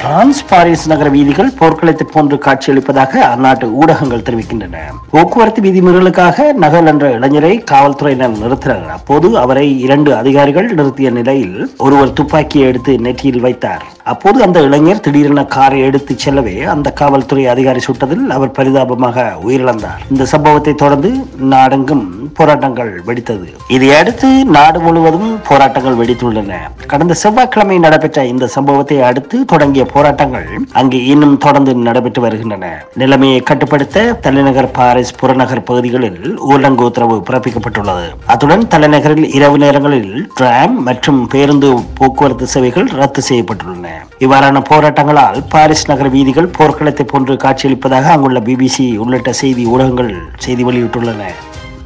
France Paris நகர வீதிகள் போர்க்களத்தை போன்று காட்சியளிப்பதாக அந்நாட்டு ஊடகங்கள் தெரிவிக்கின்றன போக்குவரத்து விதிமீறலுக்காக நகல் என்ற இளைஞரை காவல்துறையினர் நிறுத்தினர் அப்போது அவரை இரண்டு அதிகாரிகள் நிறுத்திய நிலையில் ஒருவர் துப்பாக்கியை எடுத்து நெற்றியில் வைத்தார் அப்போது அந்த இளைஞர் திடீரென காரை எடுத்து செல்லவே அந்த காவல்துறை அதிகாரி சுட்டதில் அவர் பரிதாபமாக உயிரிழந்தார் இந்த சம்பவத்தை தொடர்ந்து நாடெங்கும் போராட்டங்கள் வெடித்தது இதையடுத்து நாடு முழுவதும் போராட்டங்கள் வெடித்துள்ளன கடந்த செவ்வாய்க்கிழமை நடைபெற்ற இந்த சம்பவத்தை அடுத்து தொடங்கிய போராட்டங்கள் அங்கு இன்னும் தொடர்ந்து நடைபெற்று வருகின்றன நிலைமையை கட்டுப்படுத்த தலைநகர் பாரிஸ் புறநகர் பகுதிகளில் ஊரடங்கு உத்தரவு பிறப்பிக்கப்பட்டுள்ளது அத்துடன் தலைநகரில் இரவு நேரங்களில் டிராம் மற்றும் பேருந்து போக்குவரத்து சேவைகள் ரத்து செய்யப்பட்டுள்ளன இவ்வாறான போராட்டங்களால் பாரிஸ் நகர வீதிகள் போர்க்களத்தை போன்று காட்சியளிப்பதாக அங்குள்ள பிபிசி உள்ளிட்ட செய்தி ஊடகங்கள் செய்தி வெளியிட்டுள்ளன